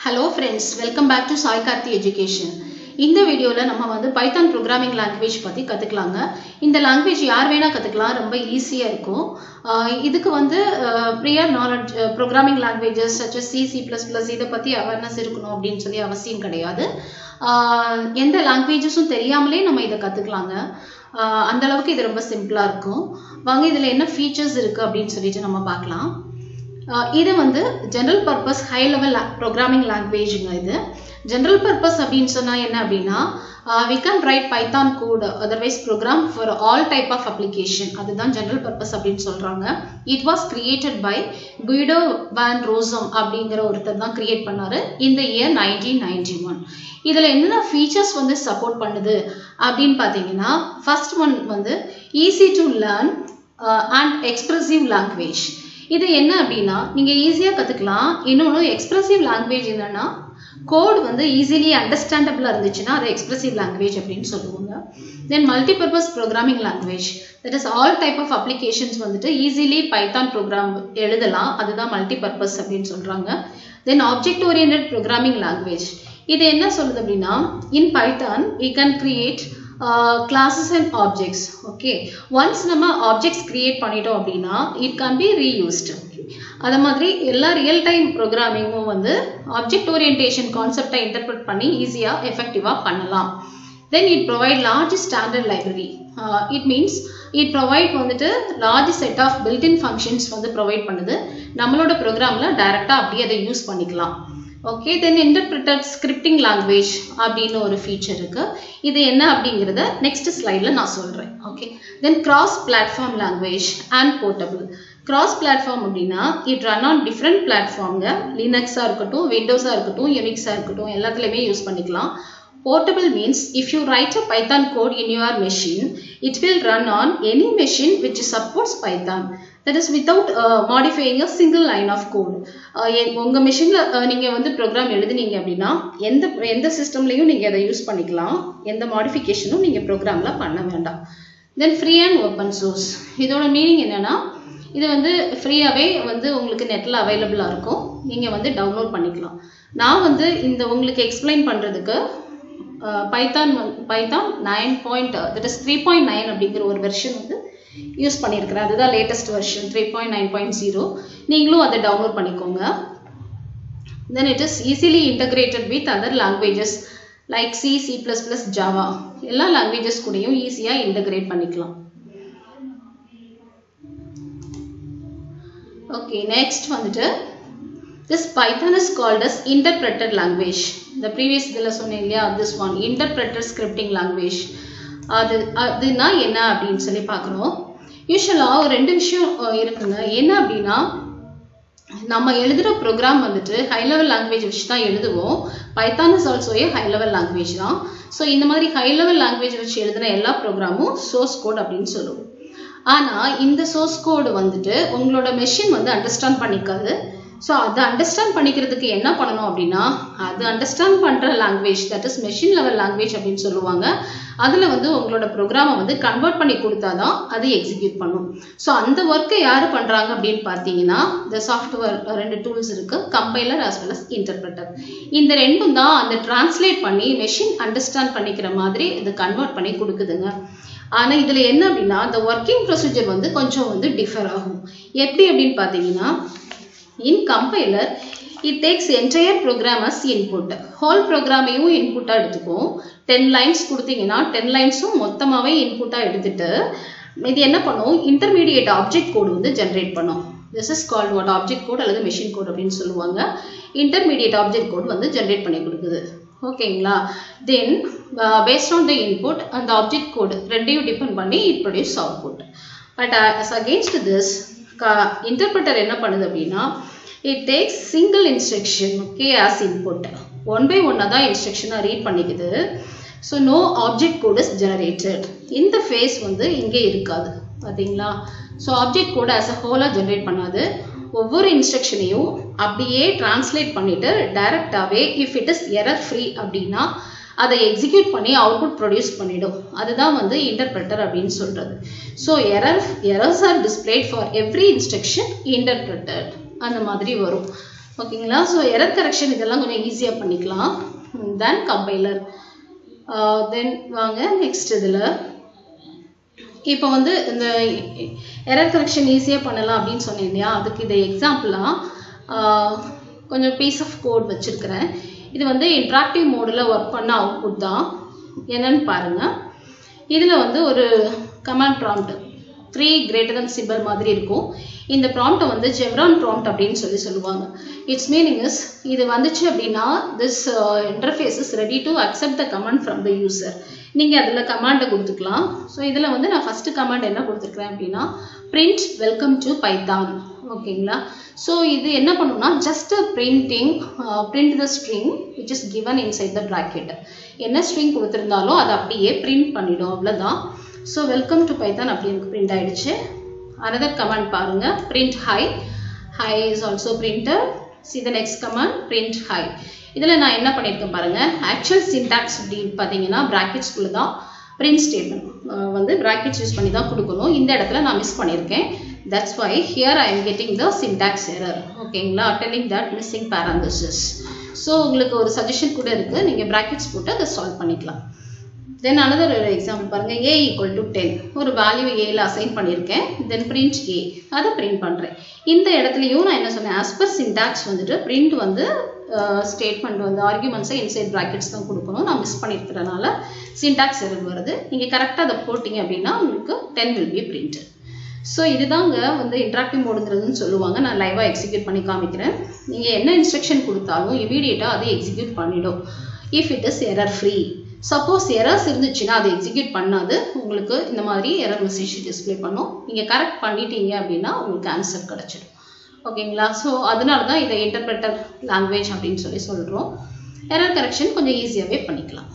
Hello friends welcome back to Sai Karthi education இந்த வீடியோவில் நம்ம வந்து பைத்தான் ப்ரோக்ராமிங் லாங்குவேஜ் பற்றி கற்றுக்கலாங்க இந்த லாங்குவேஜ் யார் வேணால் கற்றுக்கலாம் ரொம்ப ஈஸியாக இருக்கும் ஆஹ் இதுக்கு வந்து prior knowledge programming languages such C C plus plus இதை பற்றி அவேர்னஸ் இருக்கணும் அப்படின்னு சொல்லி அவசியம் கிடையாது ஆஹ் எந்த லாங்குவேஜஸும் தெரியாமலே நம்ம இதை கற்றுக்கலாங்க அந்த அளவுக்கு இது ரொம்ப சிம்பிளாக இருக்கும் வாங்க இதில் என்ன ஃபீச்சர்ஸ் இருக்குது அப்படின்னு சொல்லிட்டு நம்ம பார்க்கலாம் ஆஹ் இது வந்து general purpose high level programming லாங்குவேஜுங்க இது ஜென்ரல் பர்பஸ் அப்படின்னு சொன்னால் என்ன அப்படின்னா we can write Python code otherwise program for all type of application அதுதான் ஜென்ரல் பர்பஸ் அப்படின்னு சொல்கிறாங்க it was created by Guido van Rossum அப்படிங்கிற ஒருத்தர் தான் கிரியேட் பண்ணாரு இந்த இயர் நைன்டீன் நைன்டி ஒன் இதில் என்னென்ன ஃபீச்சர்ஸ் வந்து சப்போர்ட் பண்ணுது அப்படின்னு பார்த்தீங்கன்னா ஃபர்ஸ்ட் ஒன் வந்து easy to learn and expressive language இது என்ன அப்படின்னா நீங்கள் ஈஸியாக கற்றுக்கலாம் இன்னொன்று எக்ஸ்பிரசிவ் லாங்குவேஜ் என்னன்னா கோட் வந்து ஈஸிலி அண்டர்ஸ்டாண்டபிளாக இருந்துச்சுன்னா அது எக்ஸ்பிரசிவ் லாங்குவேஜ் அப்படின்னு சொல்லுவாங்க then multipurpose programming language that is all type of applications வந்துட்டு ஈஸிலி பைத்தான் ப்ரோக்ராம் எழுதலாம் அதுதான் மல்டிபர்பஸ் அப்படின்னு சொல்கிறாங்க then object oriented programming language இது என்ன சொல்லுது அப்படின்னா in Python we can create classes and objects okay once நம்ம ஆப்ஜெக்ட்ஸ் கிரியேட் பண்ணிட்டோம் அப்படின்னா இட் கேன் பி ரீயூஸ்டு அது மாதிரி எல்லா ரியல் டைம் ப்ரோக்ராமிங்கும் வந்து ஆப்ஜெக்ட் ஓரியன்டேஷன் கான்செப்டை இன்டர்பிரட் பண்ணி ஈஸியாக எஃபெக்டிவாக பண்ணலாம் then it provide large standard library it means it provide வந்துட்டு large set of built in functions வந்து ப்ரொவைட் பண்ணுது நம்மளோட ப்ரோக்ராமில் டைரெக்டாக அப்படியே அதை யூஸ் பண்ணிக்கலாம் okay then interpreted scripting language அப்படின்னு ஒரு ஃபீச்சர் இருக்கு இது என்ன அப்படிங்கிறத நெக்ஸ்ட் ஸ்லைடில் நான் சொல்கிறேன் okay then cross platform language and portable cross platform அப்படின்னா இட் ரன் ஆன் டிஃப்ரெண்ட் பிளாட்ஃபார்ம்ங்க லினக்ஸாக இருக்கட்டும் விண்டோஸாக இருக்கட்டும் யூனிக்ஸாக இருக்கட்டும் எல்லாத்துலேயுமே யூஸ் பண்ணிக்கலாம் Portable means if you write a Python code in your machine, it will run on any machine which supports Python. That is without uh, modifying a single line of code. உங்கள் மிஷினில் நீங்கள் வந்து program எழுதுனீங்க அப்படின்னா எந்த எந்த சிஸ்டம்லேயும் நீங்கள் அதை use பண்ணிக்கலாம் எந்த மாடிஃபிகேஷனும் நீங்கள் ப்ரோக்ராமில் பண்ண வேண்டாம் then free and open source இதோட மீனிங் என்னென்னா இது வந்து ஃப்ரீயாகவே வந்து உங்களுக்கு நெட்டில் அவைலபிளாக இருக்கும் நீங்கள் வந்து டவுன்லோட் பண்ணிக்கலாம் நான் வந்து இந்த உங்களுக்கு எக்ஸ்பிளைன் பண்ணுறதுக்கு Python Python nine point that is three point nine அப்படிங்கிற ஒரு வெர்ஷன் வந்து யூஸ் பண்ணியிருக்கிறேன் அதுதான் latest version three point nine point zero நீங்களும் அதை டவுன்லோட் பண்ணிக்கோங்க then it is easily integrated with other languages like C C plus plus Java எல்லா languages கூடயும் ஈஸியாக இன்டகிரேட் பண்ணிக்கலாம் ஓகே நெக்ஸ்ட் வந்துட்டு this Python is called as interpreted language இந்த previous இதில் சொன்னேன் இல்லையா this one interpreted scripting language அது அதுனா என்ன அப்படின்னு சொல்லி பார்க்குறோம் யூஸ்வலாக ஒரு ரெண்டு விஷயம் இருக்குங்க என்ன அப்படின்னா நம்ம எழுதுகிற ப்ரோக்ராம் வந்துட்டு ஹை லெவல் லாங்குவேஜ் வச்சு தான் எழுதுவோம் Python is also a high level language தான் ஸோ இந்த மாதிரி ஹை லெவல் லாங்குவேஜ் வச்சு எழுதுன எல்லா ப்ரோக்ராமும் சோர்ஸ் கோட் அப்படின்னு சொல்லுவோம் ஆனால் இந்த சோர்ஸ் கோடு வந்துட்டு உங்களோட மெஷின் வந்து அண்டர்ஸ்டாண்ட் பண்ணிக்காது ஸோ அதை அண்டர்ஸ்டாண்ட் பண்ணிக்கிறதுக்கு என்ன பண்ணணும் அப்படின்னா அது அண்டர்ஸ்டாண்ட் பண்ணுற language that is machine level language அப்படின்னு சொல்லுவாங்க அதில் வந்து உங்களோட ப்ரோக்ராமை வந்து கன்வெர்ட் பண்ணி கொடுத்தா தான் அது எக்ஸிக்யூட் பண்ணும் ஸோ அந்த ஒர்க்கை யார் பண்ணுறாங்க அப்படின்னு பார்த்தீங்கன்னா இந்த சாஃப்ட்வேர் ரெண்டு டூல்ஸ் இருக்குது compiler as well as interpreter இந்த ரெண்டும் தான் அந்த டிரான்ஸ்லேட் பண்ணி மெஷின் அண்டர்ஸ்டாண்ட் பண்ணிக்கிற மாதிரி இது கன்வெர்ட் பண்ணி கொடுக்குதுங்க ஆனால் இதில் என்ன அப்படின்னா இந்த ஒர்க்கிங் ப்ரொசீஜர் வந்து கொஞ்சம் வந்து டிஃபர் ஆகும் எப்படி அப்படின்னு பார்த்தீங்கன்னா in compiler it takes entire program as input whole ப்ரோக்ராமையும் இன்புட்டாக எடுத்துக்கும் டென் லைன்ஸ் கொடுத்தீங்கன்னா டென் லைன்ஸும் மொத்தமாகவே இன்புட்டாக எடுத்துட்டு இது என்ன பண்ணும் இன்டர்மீடியேட் ஆப்ஜெக்ட் கோடு வந்து ஜென்ரேட் பண்ணும் this is called what object code அல்லது மெஷின் கோட் அப்படின்னு சொல்லுவாங்க இன்டர்மீடியேட் ஆப்ஜெக்ட் கோட் வந்து ஜென்ரேட் பண்ணி கொடுக்குது ஓகேங்களா then based on the input அந்த ஆப்ஜெக்ட் கோடு ரெண்டையும் டிபெண்ட் பண்ணி it produce output but against this interpreter என்ன பண்ணுது அப்படின்னா it takes single instruction okay as input one by ஒன்னாக தான் இன்ஸ்ட்ரக்ஷனாக ரீட் பண்ணிக்குது so no object code is generated இந்த ஃபேஸ் வந்து இங்கே இருக்காது பார்த்தீங்களா so object code as a ஹோலாக ஜென்ரேட் பண்ணாது ஒவ்வொரு இன்ஸ்ட்ரக்ஷனையும் அப்படியே டிரான்ஸ்லேட் பண்ணிட்டு டைரக்டாகவே if it is error free அப்படின்னா அதை எக்ஸிக்யூட் பண்ணி அவுட்புட் ப்ரொடியூஸ் பண்ணிடும் அதுதான் வந்து இன்டர்பிரட்டர் அப்படின்னு சொல்கிறது so error errors are displayed for every instruction interpreted அந்த மாதிரி வரும் ஓகேங்களா ஸோ எரர் கரெக்ஷன் இதெல்லாம் கொஞ்சம் ஈஸியாக பண்ணிக்கலாம் தென் கம்பைலர் தென் வாங்க நெக்ஸ்ட் இதில் இப்போ வந்து இந்த எரர் கரெக்ஷன் ஈஸியாக பண்ணலாம் அப்படின்னு சொன்னேன் இல்லையா அதுக்கு இதை எக்ஸாம்பிளாக கொஞ்சம் பீஸ் ஆஃப் கோட் வச்சுருக்கிறேன் இது வந்து இன்ட்ராக்டிவ் மோடில் ஒர்க் பண்ண அவுட்புட் தான் என்னன்னு பாருங்கள் இதில் வந்து ஒரு command prompt three greater than symbol மாதிரி இருக்கும் இந்த ப்ராம்ப்டை வந்து ஜெவ்ரான் ப்ராம்ப்ட் அப்படின்னு சொல்லி சொல்லுவாங்க இட்ஸ் மீனிங் இஸ் இது வந்துச்சு அப்படின்னா this interface is ready to accept the command from the user நீங்கள் அதில் கமாண்டை கொடுத்துக்கலாம் ஸோ இதில் வந்து நான் ஃபஸ்ட்டு கமாண்ட் என்ன கொடுத்துருக்குறேன் அப்படின்னா பிரிண்ட் வெல்கம் டு பைத்தான் ஓகேங்களா ஸோ இது என்ன பண்ணுன்னா just printing print the string which is given inside the bracket என்ன ஸ்ட்ரிங் கொடுத்துருந்தாலும் அதை அப்படியே பிரிண்ட் பண்ணிடும் அவ்வளோதான் ஸோ வெல்கம் டு பைத்தான் அப்படி எனக்கு பிரிண்ட் ஆயிடுச்சு அனதர் கமாண்ட் பாருங்க print hi hi is also printer see the next command print hi இதில் நான் என்ன பண்ணியிருக்கேன் பாருங்க ஆக்சுவல் சின்டாக்ஸ் அப்படின்னு பார்த்தீங்கன்னா ப்ராக்கெட்ஸ்குள்ளே தான் பிரிண்ட் ஸ்டேட்மெண்ட் வந்து ப்ராக்கெட்ஸ் யூஸ் பண்ணி தான் கொடுக்கணும் இந்த இடத்துல நான் மிஸ் பண்ணியிருக்கேன் that's why here I am getting the syntax error ஓகேங்களா telling that missing parenthesis so உங்களுக்கு ஒரு சஜஷன் கூட இருக்குது நீங்கள் ப்ராக்கெட்ஸ் போட்டு அதை சால்வ் பண்ணிக்கலாம் தென் அனதர் ஒரு எக்ஸாம்பிள் பாருங்கள் ஏ ஈக்குவல் டு டென் ஒரு வேல்யூ ஏல அசைன் பண்ணியிருக்கேன் தென் பிரிண்ட் ஏ அதை பிரிண்ட் பண்ணுறேன் இந்த இடத்துலையும் நான் என்ன சொன்னேன் ஆஸ் பர் சின்டாக்ஸ் வந்துட்டு பிரிண்ட் வந்து ஸ்டேட்மெண்ட் வந்து ஆர்குமெண்ட்ஸை இன்சைட் ப்ராக்கெட்ஸ் தான் கொடுக்கணும் நான் மிஸ் பண்ணியிருக்கிறனால சின்டாக்ஸ் எரர் வருது நீங்கள் கரெக்டாக அதை போட்டிங்க அப்படின்னா உங்களுக்கு ten will be print so இதுதாங்க வந்து இன்ட்ராக்டிவ் மோடுங்கிறதுன்னு சொல்லுவாங்க நான் லைவாக எக்ஸிக்யூட் பண்ணி காமிக்கிறேன் நீங்கள் என்ன இன்ஸ்ட்ரக்ஷன் கொடுத்தாலும் இமீடியட்டாக அதை எக்ஸிக்யூட் பண்ணிடும் if it is error free suppose errors இருந்துச்சுன்னா அதை எக்ஸிக்யூட் பண்ணாது உங்களுக்கு இந்த மாதிரி எரர் மெசேஜ் டிஸ்பிளே பண்ணும் நீங்கள் கரெக்ட் பண்ணிட்டீங்க அப்படின்னா உங்களுக்கு ஆன்சர் கிடச்சிடும் ஓகேங்களா ஸோ அதனால தான் இதை இன்டர்பிரட்டர் லாங்குவேஜ் அப்படின்னு சொல்லி சொல்கிறோம் எரர் கரெக்ஷன் கொஞ்சம் ஈஸியாகவே பண்ணிக்கலாம்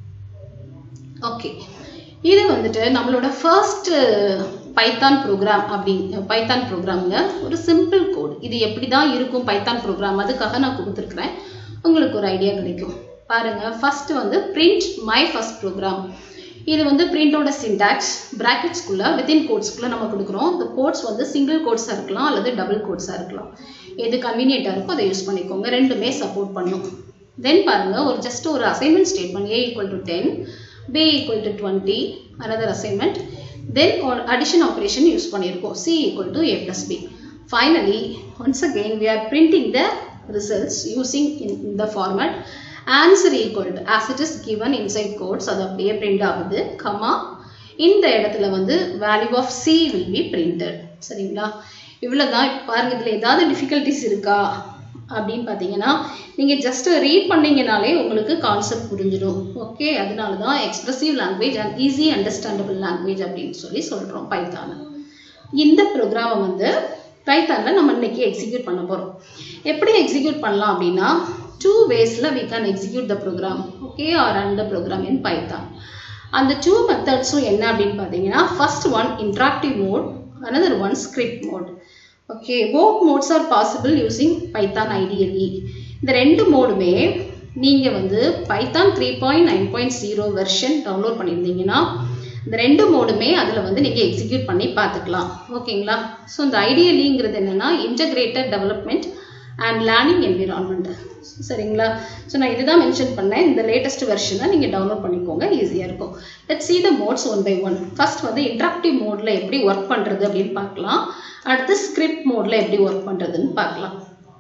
ஓகே இது வந்துட்டு நம்மளோட ஃபர்ஸ்ட் பைத்தான் ப்ரோக்ராம் அப்படி பைத்தான் ப்ரோக்ராமில் ஒரு சிம்பிள் கோட் இது எப்படி தான் இருக்கும் பைத்தான் ப்ரோக்ராம் அதுக்காக நான் கொடுத்துருக்குறேன் உங்களுக்கு ஒரு ஐடியா கிடைக்கும் பாருங்க ஃபர்ஸ்ட் வந்து பிரிண்ட் மை ஃபர்ஸ்ட் ப்ரோக்ராம் இது வந்து பிரிண்டோட சின்டாக்ஸ் பிராக்கெட்ஸ்குள்ள வித்தின் கோட்ஸ்குள்ள நம்ம கொடுக்குறோம் இந்த கோட்ஸ் வந்து சிங்கிள் கோட்ஸாக இருக்கலாம் அல்லது டபுள் கோட்ஸாக இருக்கலாம் எது கன்வீனியண்ட்டாக இருக்கோ அதை யூஸ் பண்ணிக்கோங்க ரெண்டுமே சப்போர்ட் பண்ணும் தென் பாருங்க ஒரு ஜஸ்ட் ஒரு assignment statement A equal to ten B equal to twenty another assignment then addition operation use பண்ணியிருக்கோம் C equal to A plus B finally once again we are printing the results using in இந்த format answer equal to as it is given inside quotes அது அப்படியே print ஆகுது comma இந்த இடத்துல வந்து value of C will be printed சரிங்களா இவ்வளோதான் பாருங்க இதில் ஏதாவது டிஃபிகல்ட்டிஸ் இருக்கா அப்படின்னு பார்த்தீங்கன்னா நீங்கள் ஜஸ்ட் ரீட் பண்ணீங்கனாலே உங்களுக்கு கான்செப்ட் புரிஞ்சிடும் ஓகே அதனால தான் expressive language and easy understandable language அப்படின்னு சொல்லி சொல்கிறோம் பைத்தான இந்த ப்ரோக்ராமை வந்து பைத்தானில் நம்ம இன்னைக்கு எக்ஸிக்யூட் பண்ண போகிறோம் எப்படி எக்ஸிக்யூட் பண்ணலாம் அப்படின்னா டூ வேஸில் we can execute the program okay or run the program in Python அந்த டூ மெத்தட்ஸும் என்ன அப்படின்னு பார்த்தீங்கன்னா first one interactive mode another one script mode okay both modes are possible using Python IDLE இந்த ரெண்டு மோடுமே நீங்கள் வந்து Python three point nine point zero version download பண்ணியிருந்தீங்கன்னா இந்த ரெண்டு மோடுமே அதில் வந்து நீங்கள் எக்ஸிக்யூட் பண்ணி பார்த்துக்கலாம் ஓகேங்களா ஸோ இந்த ஐடியலிங்கிறது என்னென்னா integrated development and learning environment சரிங்களா ஸோ நான் இதுதான் மென்ஷன் பண்ணேன் இந்த லேட்டஸ்ட் வெர்ஷனை நீங்கள் டவுன்லோட் பண்ணிக்கோங்க ஈஸியாக இருக்கும் let see the modes one by one first வந்து இன்ட்ராக்டிவ் மோடில் எப்படி ஒர்க் பண்ணுறது அப்படின்னு பார்க்கலாம் அடுத்து ஸ்கிரிப்ட் மோடில் எப்படி ஒர்க் பண்ணுறதுன்னு பார்க்கலாம்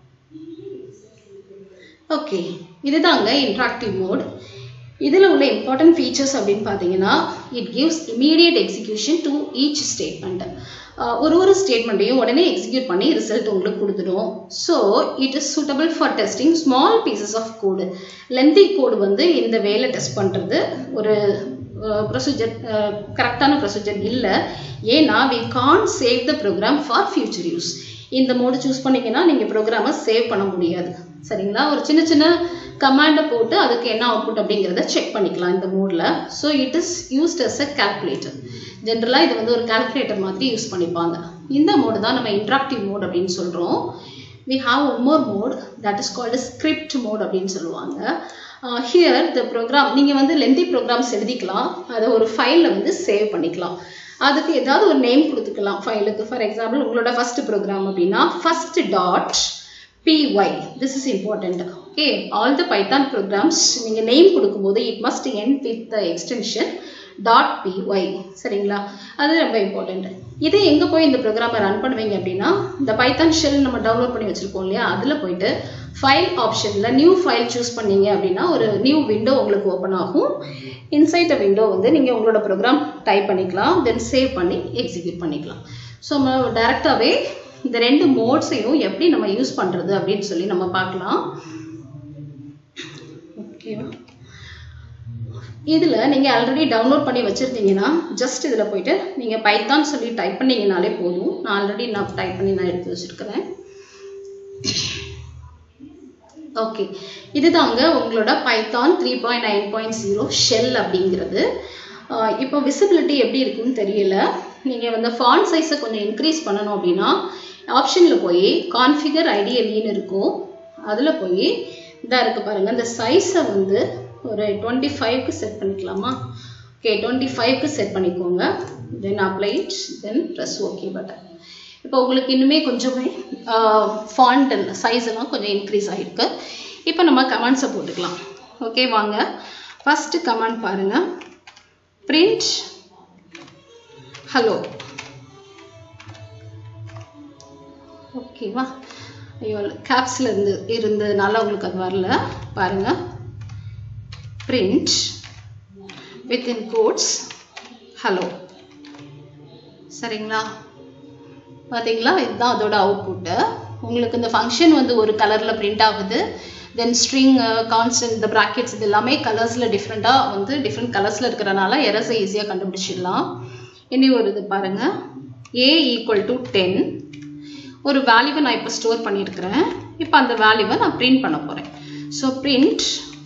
ஓகே இதுதாங்க இன்ட்ராக்டிவ் மோட் இதில் உள்ள இம்பார்ட்டன்ட் ஃபீச்சர்ஸ் அப்படின்னு பார்த்தீங்கன்னா it gives immediate execution to each statement ஒரு ஒரு ஸ்டேட்மெண்ட்டையும் உடனே எக்ஸிக்யூட் பண்ணி ரிசல்ட் உங்களுக்கு கொடுத்துடும் so it is suitable for testing small pieces of code lengthy code வந்து இந்த வேலை டெஸ்ட் பண்ணுறது ஒரு ப்ரொசீஜர் கரெக்டான ப்ரொசீஜர் இல்லை ஏன்னா we can save the program for future use இந்த மோடு சூஸ் பண்ணிங்கன்னா நீங்கள் ப்ரோக்ராமை சேவ் பண்ண முடியாது சரிங்களா ஒரு சின்ன சின்ன கமாண்டை போட்டு அதுக்கு என்ன அவுட்புட் அப்படிங்கிறத செக் பண்ணிக்கலாம் இந்த மோடில் so it is used as a calculator ஜென்ரலாக இது வந்து ஒரு கால்குலேட்டர் மாதிரி யூஸ் பண்ணிப்பாங்க இந்த மோடு தான் நம்ம இன்ட்ராக்டிவ் மோட் அப்படின்னு சொல்கிறோம் we have one more mode that is called script mode அப்படின்னு சொல்லுவாங்க ஹியர் த ப்ரோக்ராம் நீங்கள் வந்து லென்தி ப்ரோக்ராம்ஸ் எழுதிக்கலாம் அதை ஒரு ஃபைலில் வந்து சேவ் பண்ணிக்கலாம் அதுக்கு ஏதாவது ஒரு நேம் கொடுத்துக்கலாம் ஃபைலுக்கு ஃபார் எக்ஸாம்பிள் உங்களோட ஃபர்ஸ்ட் ப்ரோக்ராம் அப்படின்னா first dot py this is important okay all the python programs நீங்க நேம் கொடுக்கும்போது it must end with the extension dot py சரிங்களா அது ரொம்ப இம்பார்ட்டண்ட் இது எங்கே போய் இந்த ப்ரோக்ராமை ரன் பண்ணுவீங்க அப்படின்னா இந்த பைத்தான் ஷெல் நம்ம டவுன்லோட் பண்ணி வச்சுருக்கோம் இல்லையா அதில் போயிட்டு ஃபைல் ஆப்ஷனில் நியூ ஃபைல் சூஸ் பண்ணீங்க அப்படின்னா ஒரு நியூ விண்டோ உங்களுக்கு ஓப்பன் ஆகும் இன்சைட் விண்டோ வந்து நீங்கள் உங்களோட ப்ரோக்ராம் டைப் பண்ணிக்கலாம் தென் சேவ் பண்ணி எக்ஸிக்யூட் பண்ணிக்கலாம் ஸோ நம்ம டேரெக்டாகவே இந்த ரெண்டு மோட்ஸையும் எப்படி நம்ம யூஸ் பண்ணுறது அப்படின்னு சொல்லி நம்ம பார்க்கலாம் ஓகேவா இதில் நீங்கள் ஆல்ரெடி டவுன்லோட் பண்ணி வச்சுருந்தீங்கன்னா ஜஸ்ட் இதில் போயிட்டு நீங்கள் பைத்தான் சொல்லி டைப் பண்ணீங்கனாலே போதும் நான் ஆல்ரெடி நான் டைப் பண்ணி நான் எடுத்து வச்சுருக்கிறேன் ஓகே இதுதாங்க உங்களோட Python three point nine point zero shell அப்படிங்கிறது இப்போ விசிபிலிட்டி எப்படி இருக்குன்னு தெரியல நீங்கள் வந்து ஃபாண்ட் சைஸை கொஞ்சம் இன்க்ரீஸ் பண்ணணும் அப்படின்னா ஆப்ஷனில் போய் கான்ஃபிகர் ஐடியலின்னு இருக்கும் அதில் போய் இதாக இருக்குது பாருங்கள் இந்த சைஸை வந்து ஒரு டுவெண்ட்டி ஃபைவ்க்கு செட் பண்ணிக்கலாமா ஓகே டுவெண்ட்டி ஃபைவ்க்கு செட் பண்ணிக்கோங்க then apply it then press okay button இப்போ உங்களுக்கு இன்னுமே கொஞ்சமே ஃபாண்ட் சைஸ் எல்லாம் கொஞ்சம் இன்க்ரீஸ் ஆகிருக்கு இப்போ நம்ம கமெண்ட்ஸை போட்டுக்கலாம் ஓகே வாங்க ஃபஸ்ட்டு கமெண்ட் பாருங்கள் பிரிண்ட் ஹலோ ஓகேவா ஐயோ கேப்ஸில் இருந்து இருந்ததுனால உங்களுக்கு அது வரல பாருங்கள் print within quotes hello சரிங்களா பார்த்தீங்களா இதுதான் அதோட அவுட்புட்டு உங்களுக்கு இந்த ஃபங்க்ஷன் வந்து ஒரு கலரில் பிரிண்ட் ஆகுது தென் ஸ்ட்ரிங் கான்ஸ்டன்ட் இந்த ப்ராக்கெட்ஸ் இது எல்லாமே கலர்ஸில் டிஃப்ரெண்ட்டாக வந்து டிஃப்ரெண்ட் கலர்ஸில் இருக்கிறனால எரஸை ஈஸியாக கண்டுபிடிச்சிடலாம் இனி ஒரு இது பாருங்கள் ஏ ஈக்குவல் டு டென் ஒரு வேல்யூவை நான் இப்போ ஸ்டோர் பண்ணியிருக்கிறேன் இப்போ அந்த வேல்யூவை நான் பிரிண்ட் பண்ண போகிறேன் ஸோ பிரிண்ட்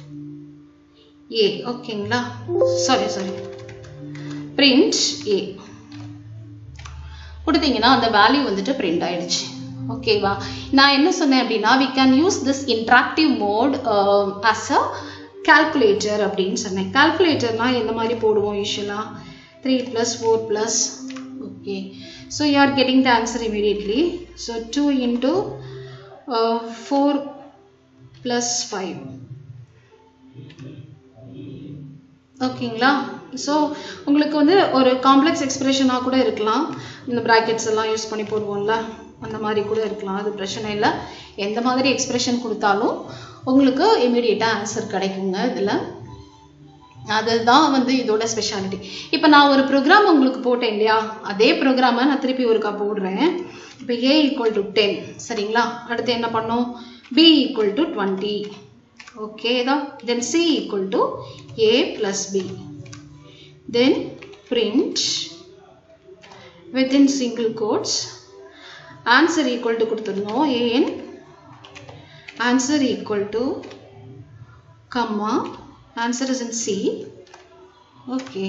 ஏ ஓகேங்களா சாரி சாரி பிரிண்ட் ஏ கொடுத்தீங்கன்னா அந்த வேல்யூ வந்துட்டு பிரிண்ட் ஆயிடுச்சு ஓகேவா நான் என்ன சொன்னேன் அப்படின்னா we can use this interactive mode as a calculator அப்படின்னு சொன்னேன் கால்குலேட்டர்னா எந்த மாதிரி போடுவோம் யூஸ்வலாக three plus four plus okay so you are getting the answer immediately so two into four plus five ஓகேங்களா ஸோ உங்களுக்கு வந்து ஒரு காம்ப்ளெக்ஸ் எக்ஸ்பிரஷனாக கூட இருக்கலாம் இந்த ப்ராக்கெட்ஸ் எல்லாம் யூஸ் பண்ணி போடுவோம்ல அந்த மாதிரி கூட இருக்கலாம் அது பிரச்சனை இல்லை எந்த மாதிரி எக்ஸ்பிரஷன் கொடுத்தாலும் உங்களுக்கு இமீடியட்டாக ஆன்சர் கிடைக்குங்க இதில் அதுதான் வந்து இதோட ஸ்பெஷாலிட்டி இப்போ நான் ஒரு ப்ரோக்ராம் உங்களுக்கு போட்டேன் இல்லையா அதே ப்ரோக்ராமை நான் திருப்பி ஒருக்கா போடுறேன் இப்போ ஏ ஈக்குவல் டு டென் சரிங்களா அடுத்து என்ன பண்ணோம் B equal to twenty okay the then c equal to a plus b then print within single quotes answer equal to கொடுத்துருந்தோம் an answer equal to comma answer is in c okay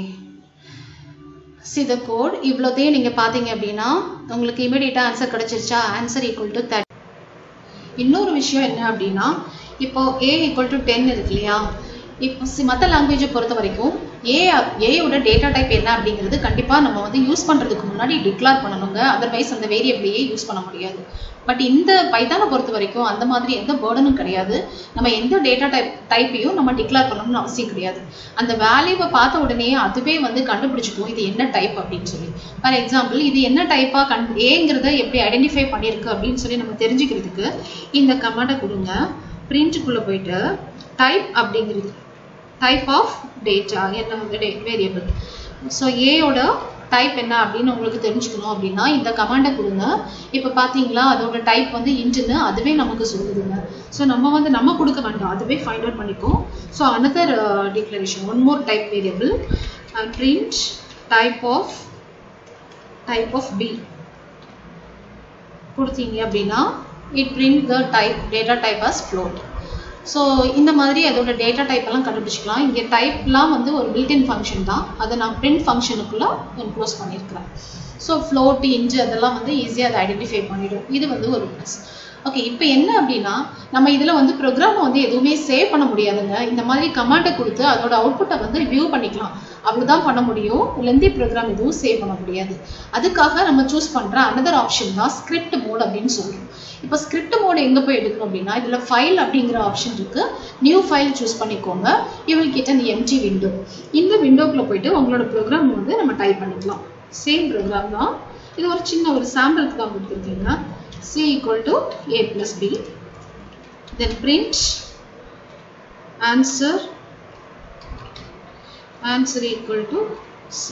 see the code இவ்வளோதையும் நீங்கள் பார்த்தீங்க அப்படின்னா உங்களுக்கு இமீடியட்டாக answer கிடச்சிருச்சா answer equal to thirty இன்னொரு விஷயம் என்ன அப்படின்னா இப்போ ஏ ஈக்குவல் டு டென் இருக்கு இல்லையா இப்போ மற்ற லாங்குவேஜை பொறுத்த வரைக்கும் ஏ ஏயோட டேட்டா டைப் என்ன அப்படிங்கிறது கண்டிப்பாக நம்ம வந்து யூஸ் பண்ணுறதுக்கு முன்னாடி டிக்ளேர் பண்ணணுங்க அதர்வைஸ் அந்த வேரியபிளையே யூஸ் பண்ண முடியாது பட் இந்த பைத்தானை பொறுத்த வரைக்கும் அந்த மாதிரி எந்த பேர்டனும் கிடையாது நம்ம எந்த டேட்டா டைப் டைப்பையும் நம்ம டிக்ளேர் பண்ணணும்னு அவசியம் கிடையாது அந்த வேல்யூவை பார்த்த உடனே அதுவே வந்து கண்டுபிடிச்சிக்கும் இது என்ன டைப் அப்படின்னு சொல்லி ஃபார் எக்ஸாம்பிள் இது என்ன டைப்பாக கண் ஏங்கிறத எப்படி ஐடென்டிஃபை பண்ணியிருக்கு அப்படின்னு சொல்லி நம்ம தெரிஞ்சுக்கிறதுக்கு இந்த கமெண்ட்டை கொடுங்க பிரிண்ட்டுக்குள்ளே போயிட்டு டைப் அப்படிங்கிறது டைப் ஆஃப் டேட்டா என்ன வந்து வேரியபிள் ஸோ ஏயோட டைப் என்ன அப்படின்னு உங்களுக்கு தெரிஞ்சுக்கணும் அப்படின்னா இந்த கமாண்டை கொடுங்க இப்போ பார்த்தீங்களா அதோட டைப் வந்து இன்ட்டுன்னு அதுவே நமக்கு சொல்லுதுங்க ஸோ நம்ம வந்து நம்ம கொடுக்க வேண்டாம் அதுவே ஃபைண்ட் அவுட் பண்ணிக்கும் so another declaration one more type variable print type of type of B கொடுத்தீங்க அப்படின்னா it print the type data type as float so இந்த மாதிரி அதோட டேட்டா டைப் எல்லாம் கண்டுபிடிச்சிக்கலாம் இங்கே டைப்லாம் வந்து ஒரு பில்டின் ஃபங்க்ஷன் தான் அதை நான் பிரிண்ட் ஃபங்க்ஷனுக்குள்ளே என்க்ளோஸ் பண்ணியிருக்கிறேன் ஸோ ஃப்ளோட் இன்ஜ் அதெல்லாம் வந்து ஈஸியாக அதை ஐடென்டிஃபை பண்ணிடும் இது வந்து ஒரு ப்ளஸ் ஓகே இப்போ என்ன அப்படின்னா நம்ம இதில் வந்து ப்ரோக்ராமை வந்து எதுவுமே சேவ் பண்ண முடியாதுங்க இந்த மாதிரி கமாண்டை கொடுத்து அதோட அவுட்புட்டை வந்து வியூ பண்ணிக்கலாம் அவ்வளோதான் பண்ண முடியும் லெந்தி ப்ரோக்ராம் எதுவும் சேவ் பண்ண முடியாது அதுக்காக நம்ம சூஸ் பண்ணுற அனதர் ஆப்ஷன் தான் ஸ்கிரிப்ட் மோட் அப்படின்னு சொல்கிறோம் இப்போ ஸ்கிரிப்ட் மோட் எங்கே போய் எடுக்கணும் அப்படின்னா இதில் ஃபைல் அப்படிங்கிற ஆப்ஷன் இருக்கு நியூ ஃபைல் சூஸ் பண்ணிக்கோங்க you will get an empty window இந்த விண்டோக்குள்ளே போயிட்டு உங்களோட ப்ரோக்ராம் வந்து நம்ம டைப் பண்ணிக்கலாம் சேம் ப்ரோக்ராம் தான் இது ஒரு சின்ன ஒரு சாம்பிளுக்கு தான் கொடுத்துருக்கீங்க c equal to a plus b then print answer answer equal to c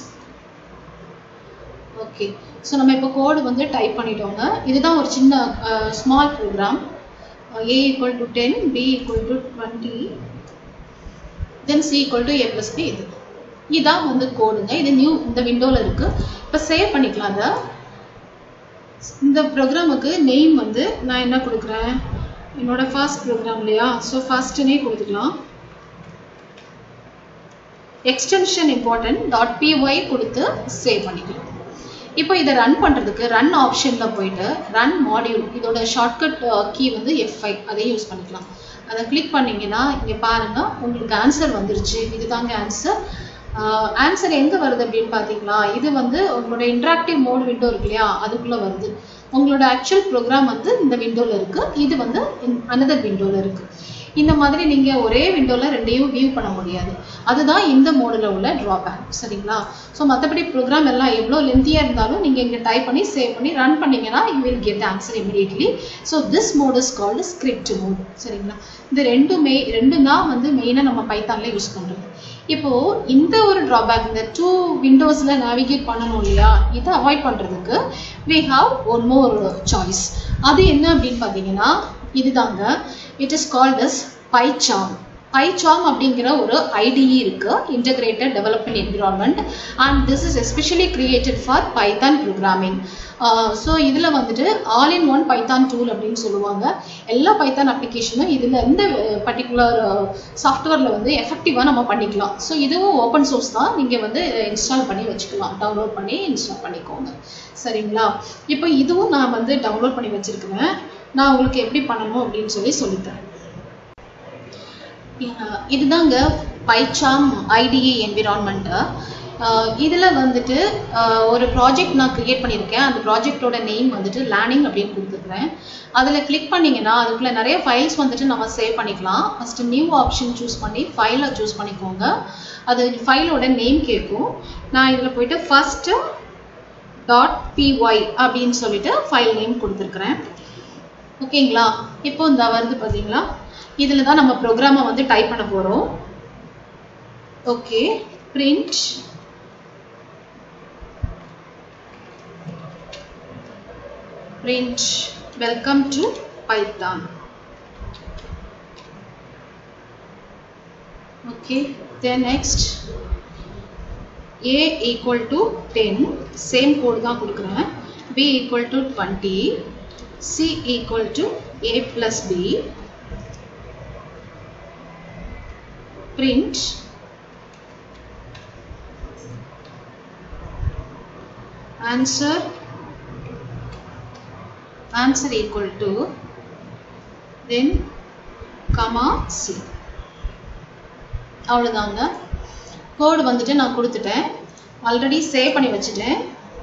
okay so நம்ம இப்போ கோடு வந்து டைப் பண்ணிட்டோங்க இதுதான் ஒரு சின்ன small program A equal to ten B equal to twenty then C equal to A plus B இது இதான் வந்து கோடுங்க இது நியூ இந்த விண்டோவில் இருக்குது இப்போ சேவ் பண்ணிக்கலாம் அதை இந்த ப்ரோக்ராமுக்கு நெய்ம் வந்து நான் என்ன கொடுக்குறேன் என்னோட ஃபர்ஸ்ட் ப்ரோக்ராம் இல்லையா ஸோ ஃபர்ஸ்ட்னே கொடுத்துக்கலாம் எக்ஸ்டென்ஷன் இம்பார்ட்டன்ட் டாட் பிஒய் கொடுத்து சேவ் பண்ணிக்கலாம் இப்போ இதை ரன் பண்ணுறதுக்கு ரன் ஆப்ஷனில் போயிட்டு ரன் மாடியூல் இதோட ஷார்ட்கட் கீ வந்து எஃப் ஃபைவ் அதை யூஸ் பண்ணிக்கலாம் அதை கிளிக் பண்ணிங்கன்னா இங்கே பாருங்கள் உங்களுக்கு ஆன்சர் வந்துருச்சு இதுதாங்க ஆன்சர் ஆன்சர் எங்கே வருது அப்படின்னு பார்த்தீங்களா இது வந்து உங்களோட இன்ட்ராக்டிவ் மோட் விண்டோ இருக்கு இல்லையா அதுக்குள்ளே வருது உங்களோட ஆக்சுவல் ப்ரோக்ராம் வந்து இந்த விண்டோவில் இருக்குது இது வந்து அனதர் விண்டோவில் இருக்குது இந்த மாதிரி நீங்கள் ஒரே விண்டோவில் ரெண்டையும் வியூ பண்ண முடியாது அதுதான் இந்த மோடில் உள்ள ட்ராபேக் சரிங்களா ஸோ மற்றபடி ப்ரோக்ராம் எல்லாம் எவ்வளோ லென்த்தியாக இருந்தாலும் நீங்கள் இங்கே டைப் பண்ணி சேவ் பண்ணி ரன் பண்ணீங்கன்னா you will get answer immediately so this mode is called script mode சரிங்களா இந்த ரெண்டுமே ரெண்டும் தான் வந்து மெயினாக நம்ம பைத்தானில் யூஸ் பண்ணுறது இப்போது இந்த ஒரு ட்ராபேக் இந்த டூ விண்டோஸில் நேவிகேட் பண்ணணும் இல்லையா இதை அவாய்ட் பண்ணுறதுக்கு we have one more choice அது என்ன அப்படின்னு பார்த்தீங்கன்னா இதுதாங்க it is called as PyCharm PyCharm அப்படிங்கிற ஒரு ஐடிஇ இருக்கு integrated development environment and this is especially created for Python programming so இதில் வந்துட்டு all in one Python tool அப்படின்னு சொல்லுவாங்க எல்லா பைத்தான் அப்ளிகேஷனும் இதில் எந்த பர்டிகுலர் சாஃப்ட்வேரில் வந்து எஃபெக்டிவாக நம்ம பண்ணிக்கலாம் ஸோ இதுவும் ஓப்பன் சோர்ஸ் தான் நீங்கள் வந்து இன்ஸ்டால் பண்ணி வச்சுக்கலாம் டவுன்லோட் பண்ணி இன்ஸ்டால் பண்ணிக்கோங்க சரிங்களா இப்போ இதுவும் நான் வந்து டவுன்லோட் பண்ணி வச்சுருக்கிறேன் நான் உங்களுக்கு எப்படி பண்ணணும் அப்படின்னு சொல்லி சொல்லித்தரேன் இதுதாங்க பைச்சாம் ஐடிஇ என்விரான்மெண்ட்டு இதில் வந்துட்டு ஒரு ப்ராஜெக்ட் நான் க்ரியேட் பண்ணியிருக்கேன் அந்த ப்ராஜெக்டோட நேம் வந்துட்டு லேர்னிங் அப்படின்னு கொடுத்துருக்குறேன் அதில் கிளிக் பண்ணிங்கன்னா அதுக்குள்ளே நிறைய ஃபைல்ஸ் வந்துட்டு நம்ம சேவ் பண்ணிக்கலாம் ஃபஸ்ட்டு நியூ ஆப்ஷன் சூஸ் பண்ணி ஃபைலை சூஸ் பண்ணிக்கோங்க அது ஃபைலோட நேம் கேட்கும் நான் இதில் போயிட்டு ஃபஸ்ட்டு டாட் பிஒய் அப்படின்னு சொல்லிட்டு ஃபைல் நேம் கொடுத்துருக்குறேன் ஓகேங்களா இப்போ இந்த வருது பார்த்தீங்களா இதில் தான் நம்ம ப்ரோக்ராமை வந்து டைப் பண்ண போகிறோம் okay print print welcome to python okay then next a equal to 10 same code தான் கொடுக்குறேன் b equal to 20 c equal to a plus b print answer answer equal to then comma c அவ்வளோதாங்க கோடு வந்துட்டு நான் கொடுத்துட்டேன் already save பண்ணி வச்சுட்டேன்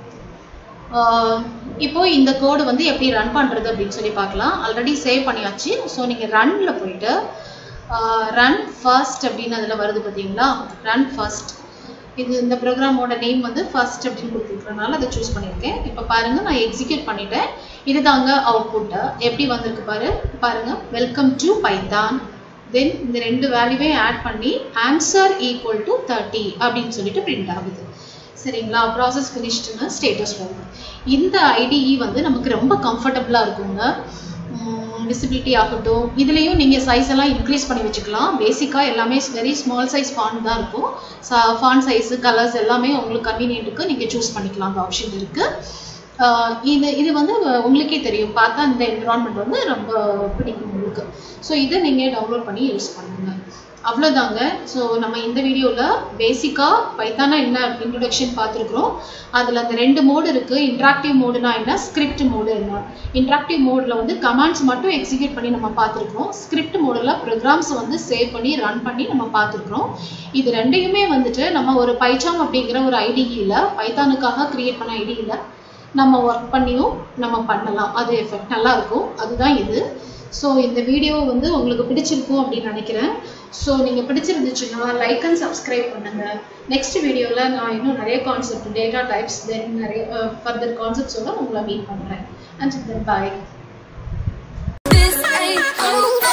இப்போ இந்த கோடு வந்து எப்படி ரன் பண்ணுறது அப்படின்னு சொல்லி பார்க்கலாம் ஆல்ரெடி சேவ் பண்ணியாச்சு ஸோ நீங்கள் ரன்னில் போயிட்டு ரன் ஃபர்ஸ்ட் அப்படின்னு அதில் வருது பார்த்தீங்களா ரன் ஃபர்ஸ்ட் இது இந்த ப்ரோக்ராமோட நேம் வந்து ஃபர்ஸ்ட் அப்படின்னு கொடுத்துருக்கறனால அதை சூஸ் பண்ணியிருக்கேன் இப்போ பாருங்கள் நான் எக்ஸிக்யூட் பண்ணிட்டேன் இதுதாங்க அவுட்புட்டு எப்படி வந்திருக்கு பாரு பாருங்க வெல்கம் டு பைத்தான் தென் இந்த ரெண்டு வேல்யூவே ஆட் பண்ணி ஆன்சர் ஈக்குவல் டு தேர்ட்டி அப்படின்னு சொல்லிட்டு பிரிண்ட் ஆகுது சரிங்களா ப்ராசஸ் ஃபினிஷ்டுன்னு ஸ்டேட்டஸ் வருது இந்த ஐடிஇ வந்து நமக்கு ரொம்ப கம்ஃபர்டபுளாக இருக்குங்க விசிபிலிட்டி ஆகட்டும் இதுலேயும் நீங்கள் சைஸ் எல்லாம் இன்க்ரீஸ் பண்ணி வச்சுக்கலாம் பேசிக்காக எல்லாமே வெரி ஸ்மால் சைஸ் ஃபாண்ட் தான் இருக்கும் ஃபாண்ட் சைஸு கலர்ஸ் எல்லாமே உங்களுக்கு கன்வீனியன்ட்டுக்கு நீங்கள் சூஸ் பண்ணிக்கலாம் அந்த ஆப்ஷன் இருக்குது ஆஹ் இது இது வந்து உங்களுக்கே தெரியும் பார்த்தா இந்த என்விரான்மெண்ட் வந்து ரொம்ப பிடிக்கும் உங்களுக்கு ஸோ இதை நீங்கள் டவுன்லோட் பண்ணி யூஸ் பண்ணுங்க அவ்வளோதாங்க ஸோ நம்ம இந்த வீடியோவில் பேசிக்காக பைத்தானா என்ன இன்ட்ரொடக்ஷன் பார்த்துருக்குறோம் அதில் அந்த ரெண்டு மோடு இருக்குது இன்ட்ராக்டிவ் மோடுனா என்ன ஸ்கிரிப்ட் மோடு என்ன இன்ட்ராக்டிவ் மோடில் வந்து கமாண்ட்ஸ் மட்டும் எக்ஸிக்யூட் பண்ணி நம்ம பார்த்துருக்குறோம் ஸ்கிரிப்ட் மோடில் ப்ரோக்ராம்ஸ் வந்து சேவ் பண்ணி ரன் பண்ணி நம்ம பார்த்துருக்குறோம் இது ரெண்டையுமே வந்துட்டு நம்ம ஒரு பைச்சாம் அப்படிங்கிற ஒரு ஐடியில் பைத்தானுக்காக கிரியேட் பண்ண ஐடியில் நம்ம ஒர்க் பண்ணியும் நம்ம பண்ணலாம் அது எஃபெக்ட் நல்லா இருக்கும் அதுதான் இது ஸோ இந்த வீடியோ வந்து உங்களுக்கு பிடிச்சிருக்கும் அப்படின்னு நினைக்கிறேன் ஸோ நீங்கள் பிடிச்சிருந்துச்சுன்னா லைக் அண்ட் சப்ஸ்கிரைப் பண்ணுங்கள் நெக்ஸ்ட் வீடியோவில் நான் இன்னும் நிறைய கான்செப்ட் டேட்டா டைப்ஸ் தென் நிறைய ஃபர்தர் கான்செப்ட்ஸோட உங்களை மீட் பண்ணுறேன் and then bye This ain't over.